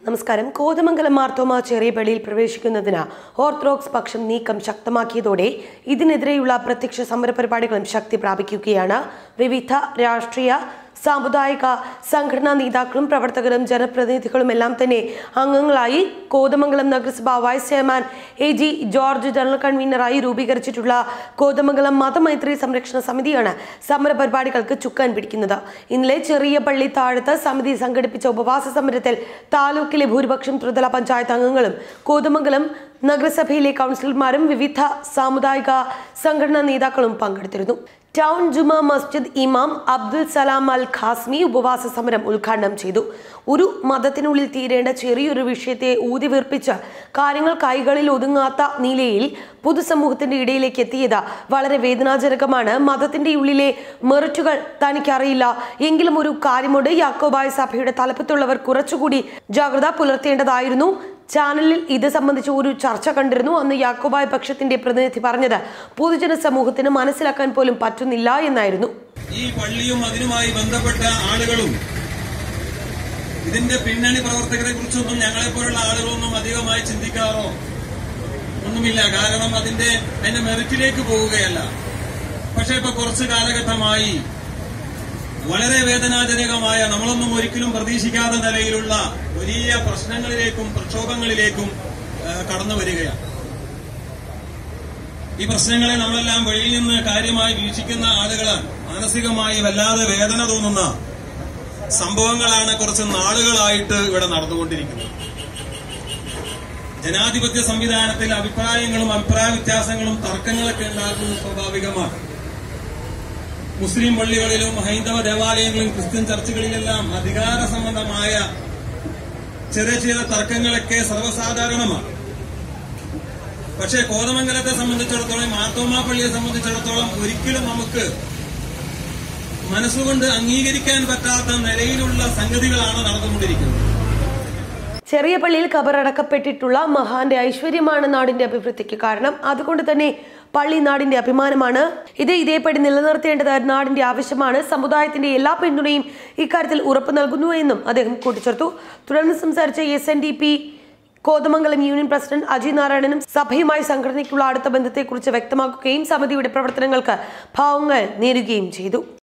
നമസ്കാരം കോതമംഗലം മാർത്തോമ ചെറിയ പള്ളിയിൽ പ്രവേശിക്കുന്നതിന് ഓർത്തഡോക്സ് പക്ഷം നീക്കം ശക്തമാക്കിയതോടെ ഇതിനെതിരെയുള്ള പ്രത്യക്ഷ സമരപരിപാടികളും ശക്തി പ്രാപിക്കുകയാണ് വിവിധ രാഷ്ട്രീയ സാമുദായിക സംഘടനാ നേതാക്കളും പ്രവർത്തകരും ജനപ്രതിനിധികളും എല്ലാം തന്നെ അംഗങ്ങളായി കോതമംഗലം നഗരസഭ vice chairman A G George general കൺവീനറായി രൂപീകരിച്ചിട്ടുള്ള കോതമംഗലം മതമൈത്രി സംരക്ഷണ സമിതിയാണ് സമര പരിപാടികൾക്ക് ചുക്കാൻ പിടിക്കുന്നത് ഇന്നലെ ചെറിയ പള്ളി താഴത്ത് സമിതി സംഘടിപ്പിച്ച ഉപവാസ സമരത്തിൽ താലൂക്കിലെ ഭൂരിപക്ഷം ത്രിതല പഞ്ചായത്ത് അംഗങ്ങളും കോതമംഗലം നഗരസഭയിലെ കൗൺസിലർമാരും വിവിധ സാമുദായിക സംഘടനാ നേതാക്കളും പങ്കെടുത്തിരുന്നു ടൗൺ ജുമാ മസ്ജിദ് ഇമാം അബ്ദുൽ സലാം അൽ ഖാസ്മി ഉപവാസ സമരം ഉദ്ഘാടനം ചെയ്തു ഒരു മതത്തിനുള്ളിൽ തീരേണ്ട ചെറിയൊരു വിഷയത്തെ ഊതിവീർപ്പിച്ച് കാര്യങ്ങൾ കൈകളിൽ ഒതുങ്ങാത്ത നിലയിൽ പൊതുസമൂഹത്തിന്റെ ഇടയിലേക്ക് എത്തിയത് വളരെ വേദനാജനകമാണ് മതത്തിന്റെ ഉള്ളിലെ മെറിറ്റുകൾ തനിക്കറിയില്ല എങ്കിലും ഒരു കാര്യമുണ്ട് യാക്കോബായ സഭയുടെ തലപ്പത്തുള്ളവർ കുറച്ചുകൂടി ജാഗ്രത പുലർത്തേണ്ടതായിരുന്നു ചാനലിൽ ഇത് സംബന്ധിച്ച് ഒരു ചർച്ച കണ്ടിരുന്നു അന്ന് യാക്കോബായ പക്ഷത്തിന്റെ പ്രതിനിധി പറഞ്ഞത് പൊതുജന സമൂഹത്തിന് മനസ്സിലാക്കാൻ പോലും പറ്റുന്നില്ല എന്നായിരുന്നു ഈ പള്ളിയും അതിനുമായി ബന്ധപ്പെട്ട ആളുകളും ഇതിന്റെ പിന്നണി പ്രവർത്തകരെ കുറിച്ചൊന്നും ഞങ്ങളെപ്പോലുള്ള ആളുകളൊന്നും അധികമായി ചിന്തിക്കാറോ ഒന്നുമില്ല കാരണം അതിന്റെ അതിന്റെ മെറിറ്റിലേക്ക് പോവുകയല്ല പക്ഷെ ഇപ്പൊ കുറച്ചു കാലഘട്ടമായി വളരെ വേദനാജനകമായ നമ്മളൊന്നും ഒരിക്കലും പ്രതീക്ഷിക്കാത്ത നിലയിലുള്ള വലിയ പ്രശ്നങ്ങളിലേക്കും പ്രക്ഷോഭങ്ങളിലേക്കും ആ, കടന്നു വരികയാണ് ഈ പ്രശ്നങ്ങളെ നമ്മളെല്ലാം വെളിയിൽ നിന്ന് കാര്യമായി വീക്ഷിക്കുന്ന ആളുകളാണ് മാനസികമായി വല്ലാതെ വേദന തോന്നുന്ന സംഭവങ്ങളാണ് കുറച്ച് നാളുകളായിട്ട് ഇവിടെ നടന്നുകൊണ്ടിരിക്കുന്നത് ജനാധിപത്യ സംവിധാനത്തിൽ അഭിപ്രായങ്ങളും അഭിപ്രായ വ്യത്യാസങ്ങളും തർക്കങ്ങളൊക്കെ ഉണ്ടാകുന്നത് സ്വാഭാവികമാണ് മുസ്ലിം പള്ളികളിലും ഹൈന്ദവ ദേവാലയങ്ങളിലും ക്രിസ്ത്യൻ ചർച്ചുകളിലെല്ലാം അധികാര സംബന്ധമായ ചെറിയ ചെറിയ തർക്കങ്ങളൊക്കെ സർവ്വസാധാരണമാണ് പക്ഷേ കോതമംഗലത്തെ സംബന്ധിച്ചിടത്തോളം മാത്തോമാ പള്ളിയെ സംബന്ധിച്ചിടത്തോളം ഒരിക്കലും നമുക്ക് മനസ്സുകൊണ്ട് അംഗീകരിക്കാൻ പറ്റാത്ത നിലയിലുള്ള സംഗതികളാണ് നടന്നുകൊണ്ടിരിക്കുന്നത് ചെറിയ പള്ളിയിൽ കബറടക്കപ്പെട്ടിട്ടുള്ള മഹാന്റെ ഐശ്വര്യമാണ് നാടിന്റെ അഭിവൃദ്ധിക്ക് കാരണം അതുകൊണ്ട് തന്നെ പള്ളി നാടിന്റെ അഭിമാനമാണ് ഇത് ഇതേപടി നിലനിർത്തേണ്ടത് നാടിന്റെ ആവശ്യമാണ് സമുദായത്തിന്റെ എല്ലാ പിന്തുണയും ഇക്കാര്യത്തിൽ ഉറപ്പു നൽകുന്നു എന്നും അദ്ദേഹം കൂട്ടിച്ചേർത്തു തുടർന്ന് സംസാരിച്ച S N D P Kothamangalam union president Aji നാരായണനും സഭയുമായി സംഘടനയ്ക്കുള്ള അടുത്ത ബന്ധത്തെക്കുറിച്ച് വ്യക്തമാക്കുകയും സമിതിയുടെ പ്രവർത്തനങ്ങൾക്ക് ഭാവങ്ങൾ നേരുകയും ചെയ്തു